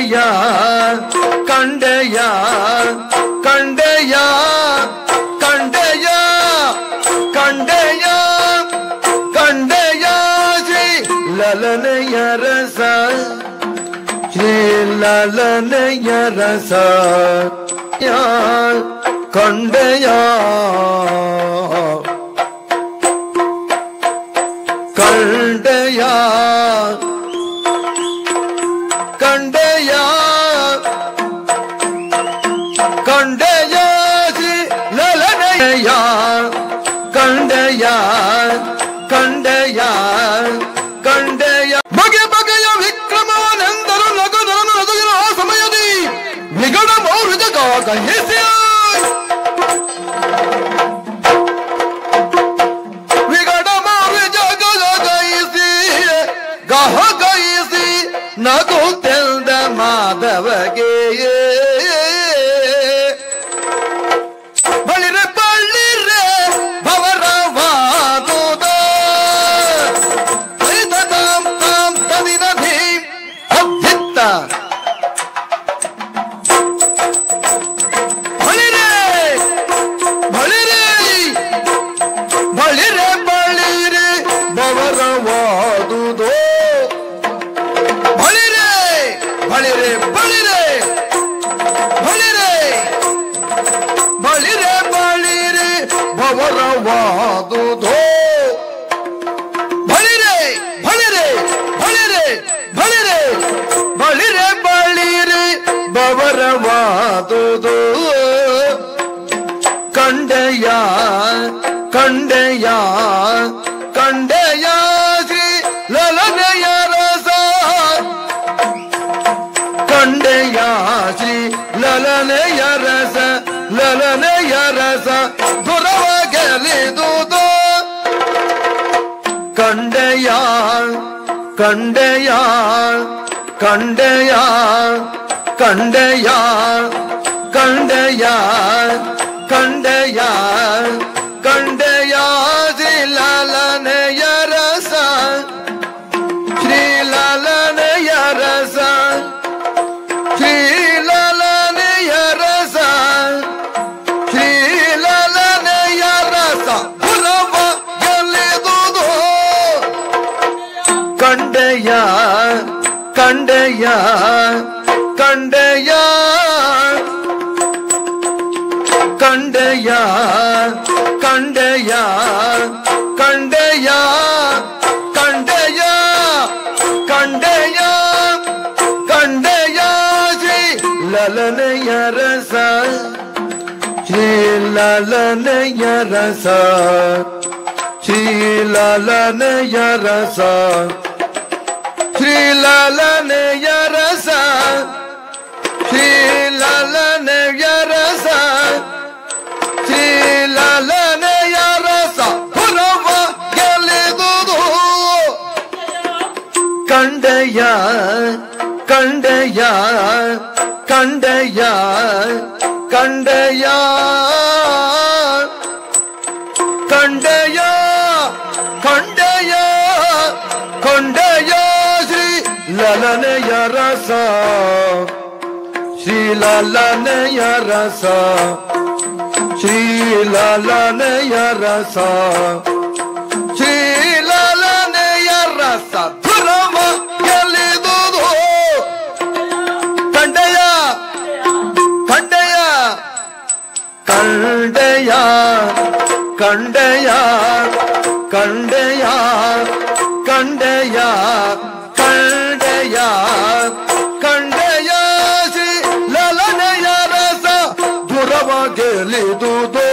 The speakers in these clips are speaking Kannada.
ಕಂಡೆಯ ಕಂಡೆಯ ಕಂಡೆಯ ಕಂಡೆಯ ಕಂಡೆಯ ಕಂಡೆಯ ಶ್ರೀ ಲಲನೆಯ ರಸ ಶ್ರೀ ಲಲನೆಯ ರಸ ಯಾ ಕಂಡೆಯ ಕಂಡೆಯ ಕಂಡೆಯ ಕಂಡೆಯ ಶ್ರೀ ಲಲನೆಯ ಕಂಡೆಯ ಕಂಡೆಯ ಕಂಡೆಯ ಬಗೆ ಬಗೆಯ ವಿಕ್ರಮವನೆಂದರು ನಗದರನು ನಗುವಿನ ಆ ಸಮಯದಿ ನಿಗಡ ಮೌರ್ಯಗಾಗ ಹೆಸೆ ವಿಗಡ ಮೌರ್ಯಜಗ ಗೈಸಿ ಗಹ ಗೈಸಿ ನಗುತ್ತೆಲ್ದ ಮಾಧವಗೆ ಬಳಿರೆ ಬಳ್ಳಿರೆ ಭವರವಾದುದ ತಾಂ ತಾಂ ತದಿನ ಧೀಂ ಅಭ್ಯುತ್ತ ಬಳಿರೆ ಬಳಿರೆ ಬಳಿರೆ ಬಳಿರೆ ಬವರವಾದುದೋ ಬಳಿರೆ ಬಳಿರೆ ಬಳಿರೆ ಬಳಿರೆ ಬಳಿರೆ ಬಳಿರೆ ಬವರವಾದುದೋ ಬಳಿರೆ ಬಳಿರೆ ಬಳಿರೆ ಬಳಿರೆ ಬಳಿರೆ ಬಳಿರೆ ಬವರವಾದುದೋ ಕಂಡೆಯ ಕಂಡೆಯ ಕಂಡೆಯ ಶ್ರೀ ಲಲನೆಯ ರಸ ಕಂಡೆಯ ಶ್ರೀ ಲಲನೆಯ ರಸ ಲಲನೆಯ ರಸ ದುರವ ಗೆಲಿದುದು ಕಂಡೆಯ ಕಂಡೆಯ ಕಂಡೆಯ ಕಂಡೆಯ ಕಂಡೆಯ ಕಂಡೆಯ ಕಂಡೆಯ ಶ್ರೀಲಾಲನೆಯ ರಸ ಶ್ರೀಲಾಲನೆಯ ರಸ ಶ್ರೀಲಾಲನೆಯ ರಸ ಶ್ರೀಲಾಲನೆಯ ರಸ ಪುರವ ಗೆಲ್ಲಿದುದು ಕಂಡೆಯ ಕಂಡೆಯ ಕಂಡೆಯ ಕಂಡೆಯ ಕಂಡೆಯ ಕಂಡೆಯ ಕಂಡೆಯ ಕಂಡೆಯ ಕಂಡೆಯ ಶ್ರೀ ಲಲನೆಯ ರಸ ಶ್ರೀ ಲಲನೆಯ ರಸ ಶ್ರೀ ಲಲನೆಯ ರಸ ಶ್ರೀ ಲಲನೆಯ ರಸ ಶ್ರೀ ಲಲನೆಯ ರಸ ಶ್ರೀ ಲಲನೆಯ ರಸ ಪುರವ ಗೆಲಿದುದು ಕಂಡೆಯ ಕಂಡೆಯ ಕಂಡೆಯ ಕಂಡೆಯ ಕಂಡೆಯ ಕಂಡೆಯ ಕಂಡೆಯ ಶ್ರೀ ಲಲನೆಯ ರಸ ಶ್ರೀ ಲಲನೆಯ ರಸ ಶ್ರೀ ಲಲನೆಯ ರಸ ಶ್ರೀ ಲಲನೆಯ ರಸ ಧುರವ ಗೆಲಿದುದು ಕಂಡೆಯ ಕಂಡೆಯ ಕಂಡೆಯ ಕಂಡೆಯ ಕಂಡೆಯ ಕಂಡೆಯ ಕಂಡೆಯ ಕಂಡೆಯ ಶ್ರೀ ಲಲನೆಯ ರಸ ದುರವ ಗೆಲಿದುದು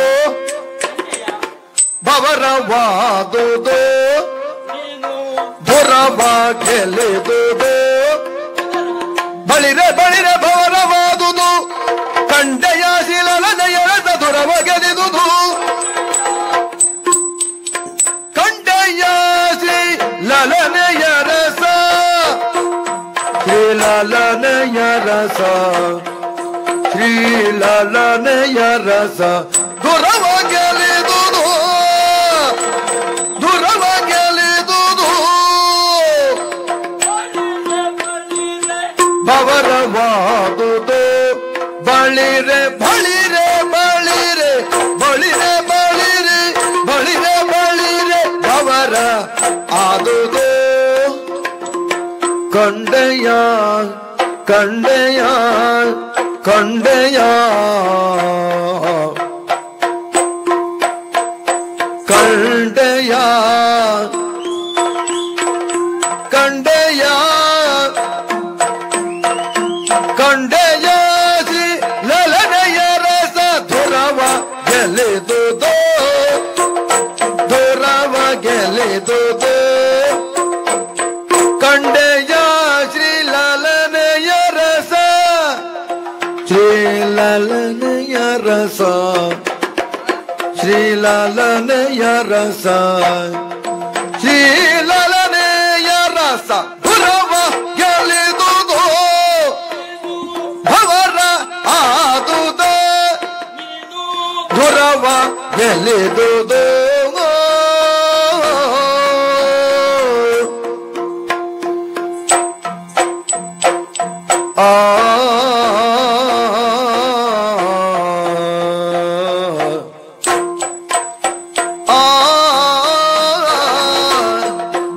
ಬವರವಾದುದು ದುರವ ಗೆಲಿದುದು ಬಳಿರೆ ಬಳಿರೆ ಭವರವಾದುದು ಕಂಡೆಯ ಶಿಲಲನೆಯ ರಸ ದುರವ ಗೆಲಿದುದು ಕಂಡೆಯ ಶ್ರೀ ಲಲನೆಯ ರಸ ಶ್ರೀ ಲಲನೆಯ ರಸ ಶ್ರೀ ಲಲನೆಯ ರಸ ದುರವ ಗೆಲಿದುದು ದುರವ ಗೆಲಿದುದು ಭವರವಾದುದು ದೂರವಾದುದು ಬಳಿರೆ ಬಳಿರೆ ಬಳಿರೆ ಬಳಿರೆ ಬಳಿರೆ ಬಳಿರೆ ಬಳಿರೆ ಅವರ ಆದುದು ಕಂಡೆಯ ಕಂಡೆಯ ಕಂಡೆಯ ಕಂಡೆಯ ಕಂಡೆಯ ಕಂಡೆಯ ಶ್ರೀ ಲಲನೆಯ ರಸ ಧುರವ ಗೆಲೆದುದು ಧುರವ ಗೆಲೆದುದು ಕಂಡೆಯ ಶ್ರೀ ಲಲನೆಯ ರಸ ಶ್ರೀ ಲಲನೆಯ ರಸ ಶ್ರೀ ಲಲನೆಯ ರಸ ಶ್ರೀ ಲಲನೆಯ ರಸ ಧುರವ ಗೆಲಿದುದು ಭವರ ಆದುದ ಧುರವ ಗೆಲಿದುದು ಆ ಆ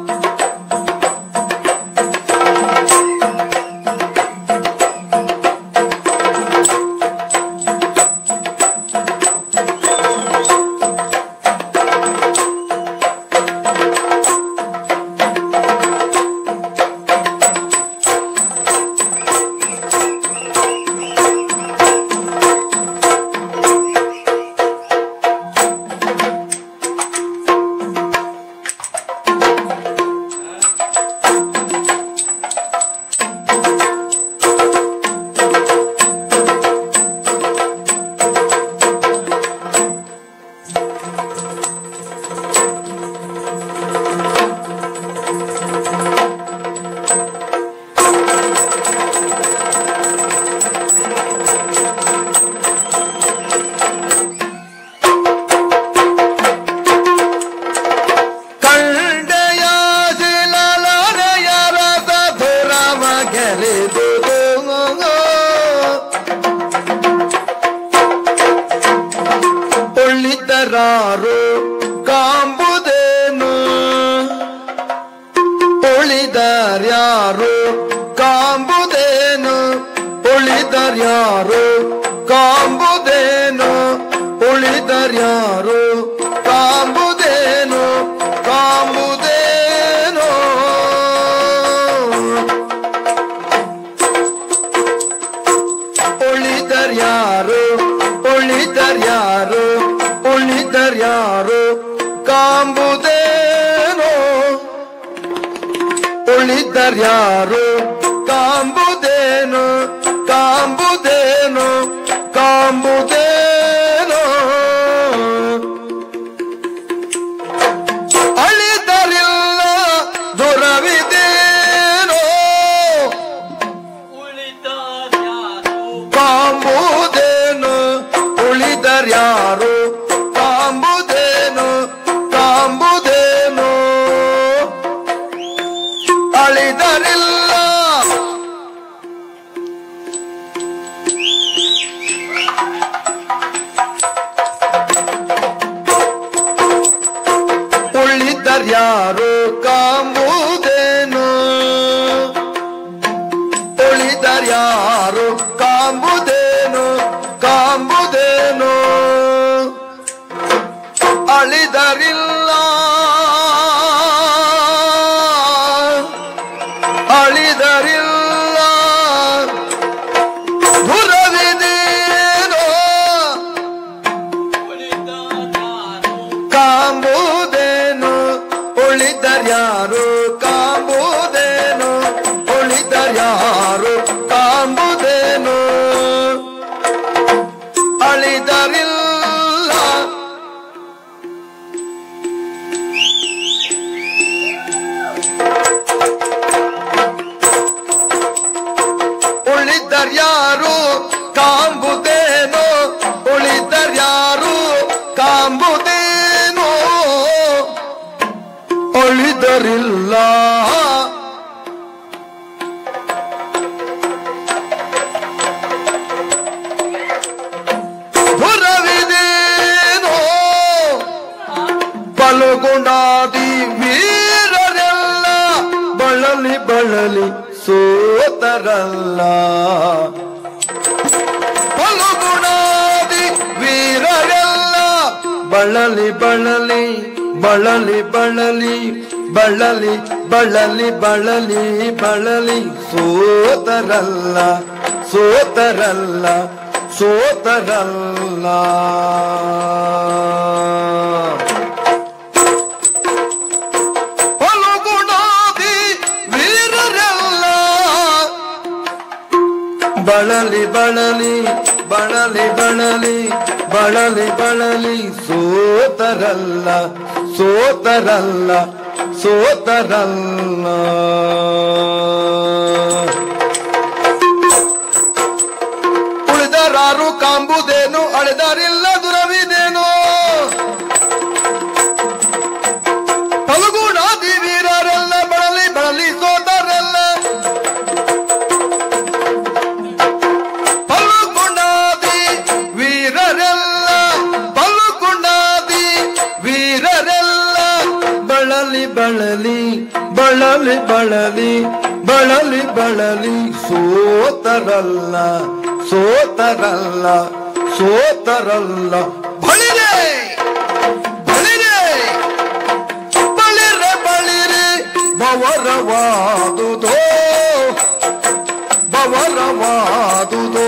ಕಂಡೆಯ ಶಿಲಲನೆಯ ರಸ ಧುರವ ಗೆಲಿದುದು ಉಳಿದರಾರು ಕಾಂಬುದೇನು ಉಳಿದರ್ಯಾರು ಕಾಂಬುದೇನು ಉಳಿದರ್ಯಾರು ಕಾಂಬುದೇನು ಉಳಿದರ್ಯಾರು ಕಾಂಬುದೇನು ಕಾಂಬುದೇನು ಉಳಿದರ್ಯಾರು ಉಳಿದರ್ಯಾರು ಉಳಿದರ್ಯಾರು ಕಾಂಬುದೇನು ಉಳಿದರ್ಯಾರು ಕಾಂಬುದೇನು ಕಾಂಬುದೇನು ಕಾಂಬುದೇನು ಅಳಿದರಿಲ್ಲ ದೊರವಿದೇನೋ ಕಾಂಬುದೇನು ಉಳಿದರ್ಯಾರು ಕಾಂಬುದೇನು ಕಾಂಬುದೇನು ಅಳಿದರಿಲ್ಲ ಉಳಿದರ್ಯಾರು ಕಾಂಬುದೇನು ಉಳಿದರ್ಯಾರು ಕಾಂಬುದೇನು ಕಾಂಬುದೇನು ಅಳಿದರಿಲ್ಲ ಅಳಿದರಿಲ್ಲ ದುರವಿದೇನೋ ಕಾಂಬುದೇನು ಉಳಿದರ್ಯಾರು ಕಾಂಬುದೇನು ಉಳಿದರ್ಯಾರು ಕಾಂಬುದೇನು ಅಳಿದರಿಲ್ಲ ಉಳಿದರ್ಯಾರು ಕಾಂಬುದೇನು ಉಳಿದರ್ಯಾರು ಕಾಂಬುದೇನು ಉಳಿದರಿಲ್ಲ ಬಳಲಿ ಸೋತರಲ್ಲ ಫಲಗುಣಾದಿ ವೀರರೆಲ್ಲ ಬಳಲಿ ಬಳಲಿ ಬಳಲಿ ಬಳಲಿ ಬಳಲಿ ಬಳಲಿ ಬಳಲಿ ಬಳಲಿ ಸೋತರಲ್ಲ ಸೋತರಲ್ಲ ಸೋತರಲ್ಲ ಫಲಗುಣಾದಿ ವೀರರೆಲ್ಲ ಬಳಲಿ ಬಳಲಿ ಬಳಲಿ ಬಳಲಿ ಬಳಲಿ ಬಳಲಿ ಸೋತರಲ್ಲ ಸೋತರಲ್ಲ ಸೋತರಲ್ಲ ಉಳಿದರಾರು ಕಾಂಬುದೇನು ಅಳೆದಾರಿಲ್ಲ ದುರವಿದೇನು ಫಲಗುಣಾದಿ ವೀರರೆಲ್ಲ ಬಳಲಿ ಬಳಲಿ ಸೋತರೆಲ್ಲ ಪಲ್ಲುಕೊಂಡಾದಿ ವೀರರೆಲ್ಲ ಪಲ್ಲುಕೊಂಡಾದಿ ವೀರರೆಲ್ಲ ಬಳಲಿ ಬಳಲಿ ಬಳಲಿ ಬಳಲಿ ಬಳಲಿ ಬಳಲಿ ಸೋತರಲ್ಲ ಸೋತರಲ್ಲ ಸೋತರಲ್ಲ ಬಳಿರೆ ಬಳಿರೆ ಬಳಿರೆ ಬಳಿರೆ ಬವರವಾದುದೋ ಬವರವಾದುದೋ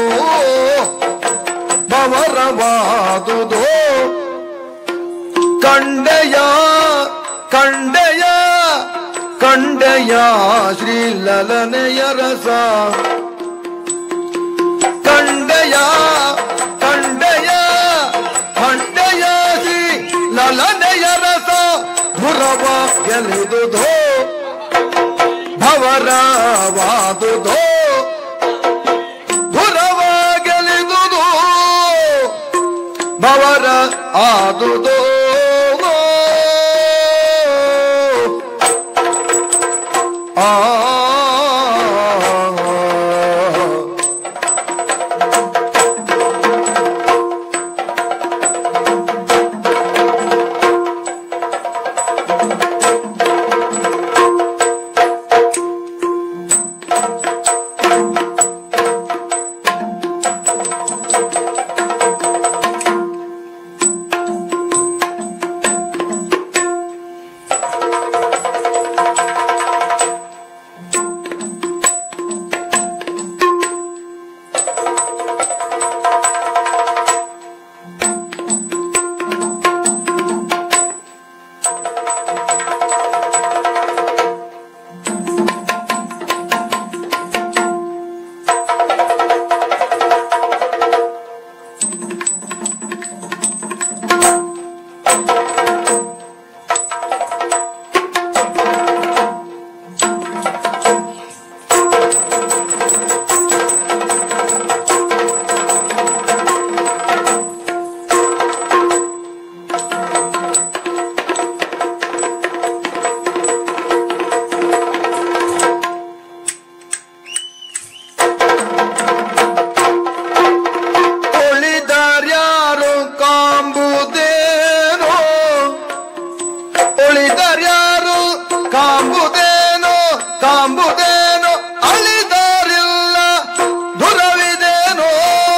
ಬವರವಾದುದೋ ಕಂಡೆಯ ಕಂಡೆಯ ಕಂಡೆಯ ಶ್ರೀ ಲಲನೆಯ ರಸ ಕಂಡೆಯ ಕಂಡೆಯ ಕಂಡೆಯ ಶ್ರೀ ಲಲನೆಯ ರಸ ಭುರವ ಗೆಲಿದುದೋ ಭವರವಾದುದೋ ಭುರವ ಗೆಲಿದುದು ಭವರ ಆದುದೋ ಆ ಉಳಿದಾರ್ಯಾರು ಕಾಂಬುದೇನೋ ಉಳಿದಾರ್ಯಾರು ಕಾಂಬುದೇನೋ ಕಾಂಬುದೇನೋ ಅಳಿದಾರಿಲ್ಲ ದುರವಿದೇನೋ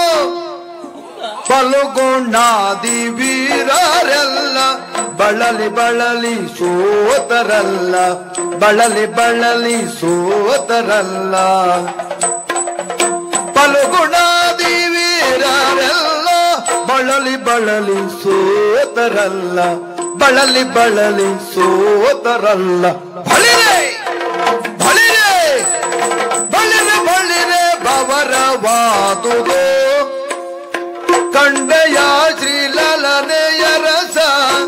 ಪಲುಗೊಂಡಾದಿ ವೀರರೆಲ್ಲ ಬಳಲಿ ಬಳಲಿ ಸೋತರಲ್ಲ ಬಳಲಿ ಬಳಲಿ ಸೋತರಲ್ಲ ಪಲುಗುಣಾದಿ ವೀರರೆಲ್ಲ ಬಳಲಿ ಬಳಲಿ ಸೋತರಲ್ಲ ಬಳಲಿ ಬಳಲಿ ಸೋತರಲ್ಲ ಬಳಿರೆ ಬಳಿರೆ ಬಳಿರೆ ಬಳಿರೆ ಬವರವಾದುದು ಕಂಡೆಯ ಶ್ರೀಲಲನೆಯ ರಸ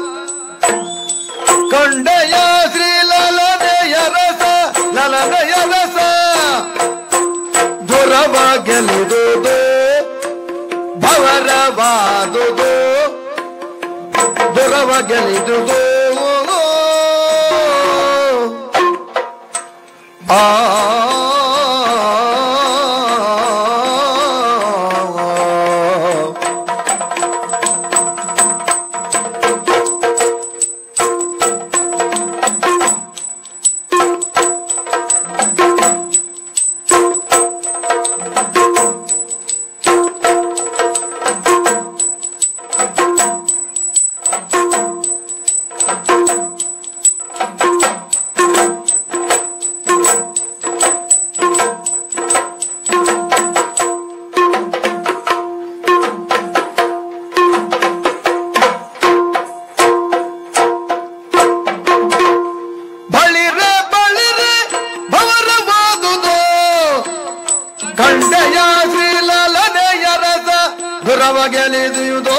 ಕಂಡೆಯ ಶ್ರೀಲಲನೆಯ ರಸ ಲಲನೆಯ ರಸ ದುರವ ಗೆಲುದುದು ಭವರವಾದುದು ದುರವ ಗೆಲಿದುದು ಆ ಬಳಿರೆ ಬಳಿರೆ ಭವರವಾದುದು ಕಂಡೆಯ ಶ್ರೀಲಲನೆಯ ರಸ ದುರವ ಗೆಲಿದುದು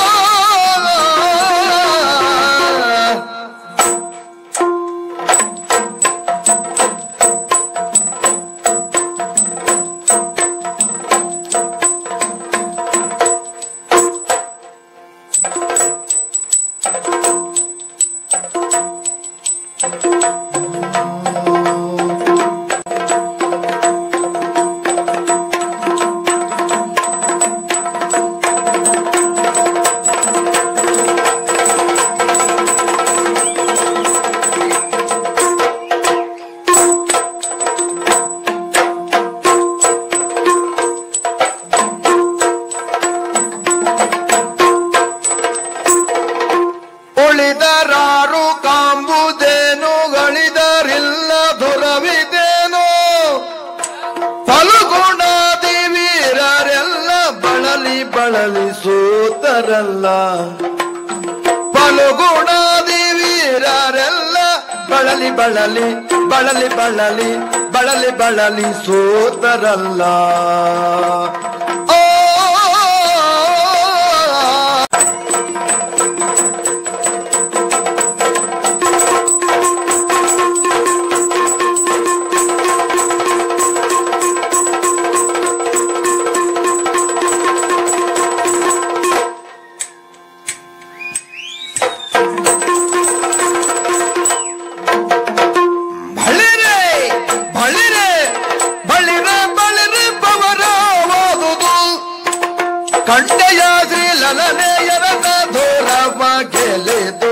ಉಳಿದರಾರು ಕಾಂಬುದೇನು ಗಳಿದರಿಲ್ಲ ದುರವಿದೇನು ಫಲಗುಣಾದಿ ವೀರರೆಲ್ಲ ಬಳಲಿ ಬಳಲಿ ಸೋತರಲ್ಲ ಫಲಗುಣಾದಿ ವೀರರೆಲ್ಲ ಬಳಲಿ ಬಳಲಿ ಬಳಲಿ ಬಳಲಿ ಬಳಲಿ ಬಳಲಿ ಸೋತರಲ್ಲ ಓ ಬಳಿರೆ ಬಳಿರೆ ಬಳಿರೆ ಬಳಿರೆ ಪವರವಾದುದು ಕಂಡೆಯ ಶ್ರೀ ಲಲನೆಯರದ ಧೋರವ ಗೆಲೆದು